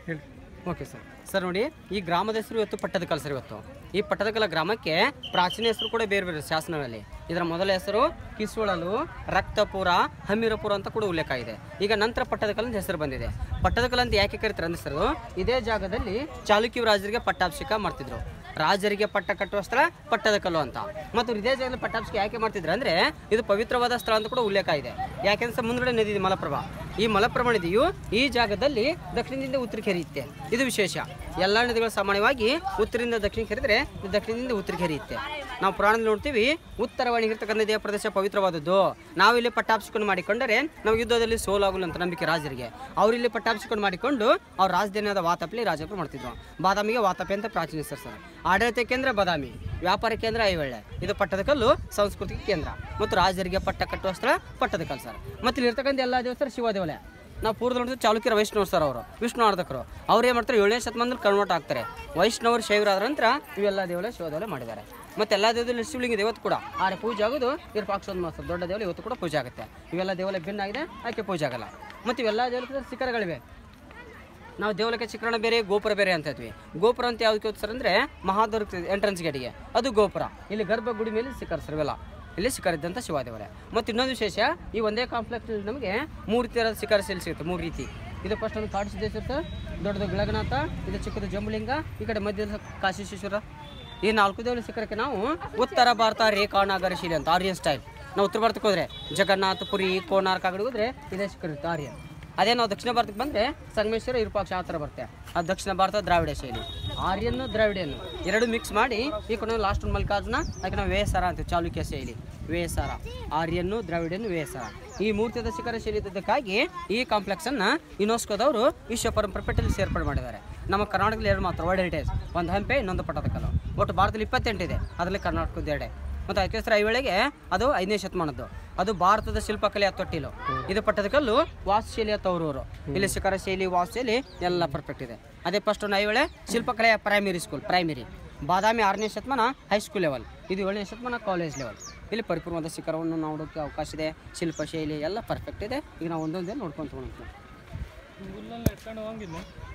ಹೇಳಿ okay sir sir ನೋಡಿ ಈ ಗ್ರಾಮದ ಹೆಸರು ಇವತ್ತು ಪಟ್ಟದಕಲ್ ಸರ್ ಇವತ್ತು ಈ ಪಟ್ಟದಕಲ ಗ್ರಾಮಕ್ಕೆ ಪ್ರಾಚೀನ ಹೆಸರು ಕೂಡ ಬೇರೆ ಬೇರೆ ಶಾಸನಗಳಲ್ಲಿ ಇದರ ಮೊದಲ ಹೆಸರು ಕಿಸುಳಲು ರಕ್ತಪುರ ಹಮ್ಮಿರಪುರ ಅಂತ ಕೂಡ ಉಲ್ಲೇಖ ಇದೆ ಈಗ ನಂತರ ಪಟ್ಟದಕಲ್ ಅಂತ ಹೆಸರು ಬಂದಿದೆ ಪಟ್ಟದಕಲ್ ಅಂತ ಯಾಕೆ ಕರೀತಾರೆ ಅಂದ್ರೆ ಸರ್ ಇದೇ ಜಾಗದಲ್ಲಿ ಚಾಲುಕ್ಯ ರಾಜರಿಗೆ ಪಟ್ಟಾಭಿಷೇಕ ಮಾಡ್ತಿದ್ರು ರಾಜರಿಗೆ ಪಟ್ಟ ಕಟ್ಟುವ ಸ್ಥಳ ಪಟ್ಟದಕಲ್ಲು ಅಂತ ಮತ್ತು ಇದೇ ಜಾಗದಲ್ಲಿ ಪಟ್ಟಾಭಿಷೇಕ ಯಾಕೆ ಮಾಡ್ತಿದ್ರು ಅಂದ್ರೆ ಇದು ಪವಿತ್ರವಾದ ಸ್ಥಳ ಅಂತ ಕೂಡ ಉಲ್ಲೇಖ ಇದೆ ಯಾಕೆಂದ್ರೆ ಸರ್ ಮುಂದ್ಗಡೆ ನದಿ ಇದೆ ಮಲಪ್ರಭಾ ಈ ಮಲಪ್ರಭಾ ನದಿಯು ಈ ಜಾಗದಲ್ಲಿ ದಕ್ಷಿಣದಿಂದ ಉತ್ತರಕ್ಕೆ ಹರಿಯುತ್ತೆ ಇದು ವಿಶೇಷ ಎಲ್ಲ ನದಿಗಳು ಸಾಮಾನ್ಯವಾಗಿ ಉತ್ತರದಿಂದ ದಕ್ಷಿಣಕ್ಕೆ ಹರಿದ್ರೆ ಇದು ದಕ್ಷಿಣದಿಂದ ಉತ್ತರಕ್ಕೆ ಹರಿಯುತ್ತೆ ನಾವು ಪುರಾಣದಲ್ಲಿ ನೋಡ್ತೀವಿ ಉತ್ತರವಾಣಿ ಇರ್ತಕ್ಕಂಥ ದೇಹ ಪ್ರದೇಶ ಪವಿತ್ರವಾದದ್ದು ನಾವು ಇಲ್ಲಿ ಪಟ್ಟಾಭಿಷೇಕ ಮಾಡಿಕೊಂಡರೆ ನಾವು ಯುದ್ಧದಲ್ಲಿ ಸೋಲಾಗಲು ಅಂತ ನಂಬಿಕೆ ರಾಜರಿಗೆ ಅವರಿಲ್ಲಿ ಪಟ್ಟಾಭಿಷೇಕ ಮಾಡಿಕೊಂಡು ಅವ್ರ ರಾಜಧಾನಿಯಾದ ವಾತಾಪಲ್ಲಿ ರಾಜರು ಮಾಡ್ತಿದ್ರು ಬಾದಾಮಿಗೆ ವಾತಾಪಿ ಅಂತ ಪ್ರಾಚೀನ ಹೆಸರು ಸರ್ ಆಡಳಿತ ಕೇಂದ್ರ ಬಾದಾಮಿ ವ್ಯಾಪಾರ ಕೇಂದ್ರ ಐವಳ್ಳೆ ಇದು ಪಟ್ಟದಕಲ್ಲು ಸಾಂಸ್ಕೃತಿಕ ಕೇಂದ್ರ ಮತ್ತು ರಾಜರಿಗೆ ಪಟ್ಟ ಕಟ್ಟುವ ಸ್ಥಳ ಪಟ್ಟದಕಲ್ಲು ಸರ್ ಮತ್ತು ಇಲ್ಲಿ ಇರ್ತಕ್ಕಂಥ ಎಲ್ಲ ದೇವಸ್ಥಾನ ಶಿವ ದೇವಾಲಯ ನಾವು ಪೂರ್ವದಲ್ಲಿ ನೋಡಿದ್ರೆ ಚಾಲುಕ್ಯರ ವೈಷ್ಣವರು ಸರ್ ಅವರು ವಿಷ್ಣು ಆರ್ಧಕರು ಅವ್ರು ಏನು ಮಾಡ್ತಾರೆ ಏಳನೇ ಶತಮಾನದಲ್ಲಿ ಕನ್ವರ್ಟ್ ಆಗ್ತಾರೆ ವೈಷ್ಣವರು ಶೈವರಾದ ನಂತರ ಇವೆಲ್ಲ ದೇವಾಲಯ ಶಿವ ದೇವಾಲಯ ಮಾಡಿದ್ದಾರೆ ಮತ್ತು ಎಲ್ಲ ದೇವದಲ್ಲಿ ಶಿವಲಿಂಗ ಇದೆ ಇವತ್ತು ಕೂಡ ಆರೆ ಪೂಜೆ ಆಗೋದು ವಿರೂಪಾಕ್ಷೋನ್ಮಾಸ ಮಾಸ ದೊಡ್ಡ ದೇವಾಲಯ ಇವತ್ತು ಕೂಡ ಪೂಜೆ ಆಗುತ್ತೆ ಇವೆಲ್ಲ ದೇವಾಲಯ ಭಿನ್ನ ಆಗಿದೆ ಅದಕ್ಕೆ ಪೂಜೆ ಆಗಲ್ಲ ಮತ್ತು ಇವೆಲ್ಲ ದೇವಾಲಯದ ಶಿಖರಗಳಿವೆ ನಾವು ದೇವಾಲಯಕ್ಕೆ ಚಿತ್ರಣ ಬೇರೆ ಗೋಪುರ ಬೇರೆ ಅಂತ ಹೇಳ್ತೀವಿ ಗೋಪುರ ಅಂತ ಯಾವ್ದಕ್ಕೆ ಸರ್ ಅಂದರೆ ಮಹಾದೌರ್ ಎಂಟ್ರೆನ್ಸ್ ಗೇಟಿಗೆ ಅದು ಗೋಪುರ ಇಲ್ಲಿ ಗರ್ಭಗುಡಿ ಮೇಲೆ ಶಿಖರ ಸರ್ ಇವೆಲ್ಲ ಇಲ್ಲಿ ಶಿಖರ ಇದ್ದಂಥ ಶಿವ ದೇವಾಲಯ ಮತ್ತು ಇನ್ನೊಂದು ವಿಶೇಷ ಈ ಒಂದೇ ಕಾಂಪ್ಲೆಕ್ಸ್ ನಮಗೆ ಮೂರು ಥರದ ಶಿಖರ ಸೇಲ್ ಸಿಗುತ್ತೆ ಮೂರು ರೀತಿ ಇದು ಫಸ್ಟ್ ಒಂದು ಕಾಡು ಸಿದ್ದೇಶ್ವರ ಸರ್ ದೊಡ್ಡದು ಬೆಳಗನಾಥ ಇದು ಚಿಕ್ಕದು ಜಂಬುಲಿಂಗ ಈ ಕಡೆ ಮಧ್ಯದ ಕಾಶೀಶ್ವರ ಈ ನಾಲ್ಕು ದೇವರ ಶಿಖರಕ್ಕೆ ನಾವು ಉತ್ತರ ಭಾರತ ರೇಖಾನಾಗರ ಶೈಲಿ ಅಂತ ಆರ್ಯನ್ ಸ್ಟೈಲ್ ನಾವು ಉತ್ತರ ಭಾರತಕ್ಕೆ ಹೋದ್ರೆ ಜಗನ್ನಾಥ ಪುರಿ ಕೋನಾರ್ಕ ಆ ಕಡೆ ಹೋದ್ರೆ ಇದೇ ಶಿಖರ ಇರುತ್ತೆ ಆರ್ಯನ್ ಅದೇ ನಾವು ದಕ್ಷಿಣ ಭಾರತಕ್ಕೆ ಬಂದರೆ ಸಂಗಮೇಶ್ವರ ಇರುಪಾಕ್ಷ ಆ ಥರ ಬರುತ್ತೆ ಅದು ದಕ್ಷಿಣ ಭಾರತ ದ್ರಾವಿಡ ಶೈಲಿ ಆರ್ಯನ್ ದ್ರಾವಿಡಿಯನ್ನು ಎರಡು ಮಿಕ್ಸ್ ಮಾಡಿ ಈ ಕೊನೆ ಲಾಸ್ಟ್ ಒಂದು ಮಲ್ಲಿಕಾರ್ಜುನ ಅದಕ್ಕೆ ನಾವು ವೇಸರ ಅಂತೀವಿ ಚಾಲುಕ್ಯ ಶೈಲಿ ವೇಸರ ಆರ್ಯನ್ನು ದ್ರಾವಿಡಿಯನ್ನು ವೇಸರ ಈ ಮೂರ್ತಿದ ಶಿಖರ ಶೈಲಿ ಇದ್ದಕ್ಕಾಗಿ ಈ ಕಾಂಪ್ಲೆಕ್ಸನ್ನು ಯುನೆಸ್ಕೋದವರು ವಿಶ್ವ ಪರಂಪರೆ ಪಟ್ಟಿಯಲ್ಲಿ ಸೇರ್ಪಡೆ ಮಾಡಿದ್ದಾರೆ ನಮ್ಮ ಕರ್ನಾಟಕದಲ್ಲಿ ಎರಡು ಮಾತ್ರ ವರ್ಲ್ಡ್ ಹೆರಿಟೇಜ್ ಒಂದು ಹಂಪೆ ಇನ್ನೊಂದು ಪಟ್ಟದಕಲ್ಲು ಒಟ್ಟು ಭಾರತದಲ್ಲಿ ಇಪ್ಪತ್ತೆಂಟಿದೆ ಅದರಲ್ಲಿ ಕರ್ನಾಟಕದ ಎರಡೇ ಮತ್ತು ಅದಕ್ಕೆ ಹೆಸರು ಐವೇಳೆಗೆ ಅದು ಐದನೇ ಶತಮಾನದ್ದು ಅದು ಭಾರತದ ಶಿಲ್ಪಕಲೆಯ ತೊಟ್ಟಿಲು ಇದು ಪಟ್ಟದಕಲ್ಲು ವಾಸ್ತುಶೈಲಿಯ ತವರೂರು ಇಲ್ಲಿ ಶಿಖರ ಶೈಲಿ ವಾಸ್ತುಶೈಲಿ ಎಲ್ಲ ಪರ್ಫೆಕ್ಟ್ ಇದೆ ಅದೇ ಫಸ್ಟ್ ಒಂದು ಐವೇಳೆ ಶಿಲ್ಪಕಲೆಯ ಪ್ರೈಮರಿ ಸ್ಕೂಲ್ ಪ್ರೈಮರಿ ಬಾದಾಮಿ ಆರನೇ ಶತಮಾನ ಹೈಸ್ಕೂಲ್ ಲೆವೆಲ್ ಇದು ಏಳನೇ ಶತಮಾನ ಕಾಲೇಜ್ ಲೆವೆಲ್ ಇಲ್ಲಿ ಪರಿಪೂರ್ಣವಾದ ಶಿಖರವನ್ನು ನೋಡೋಕ್ಕೆ ಅವಕಾಶ ಇದೆ ಶಿಲ್ಪ ಶೈಲಿ ಎಲ್ಲ ಪರ್ಫೆಕ್ಟ್ ಇದೆ ಈಗ ನಾವು ಒಂದೊಂದೇ ನೋಡ್ಕೊಂತ ಹೋಗೋಣ ಹುಲ್ಲೆಲ್ಲ ಎತ್ಕೊಂಡು ಹೋಗಿಲ್ಲ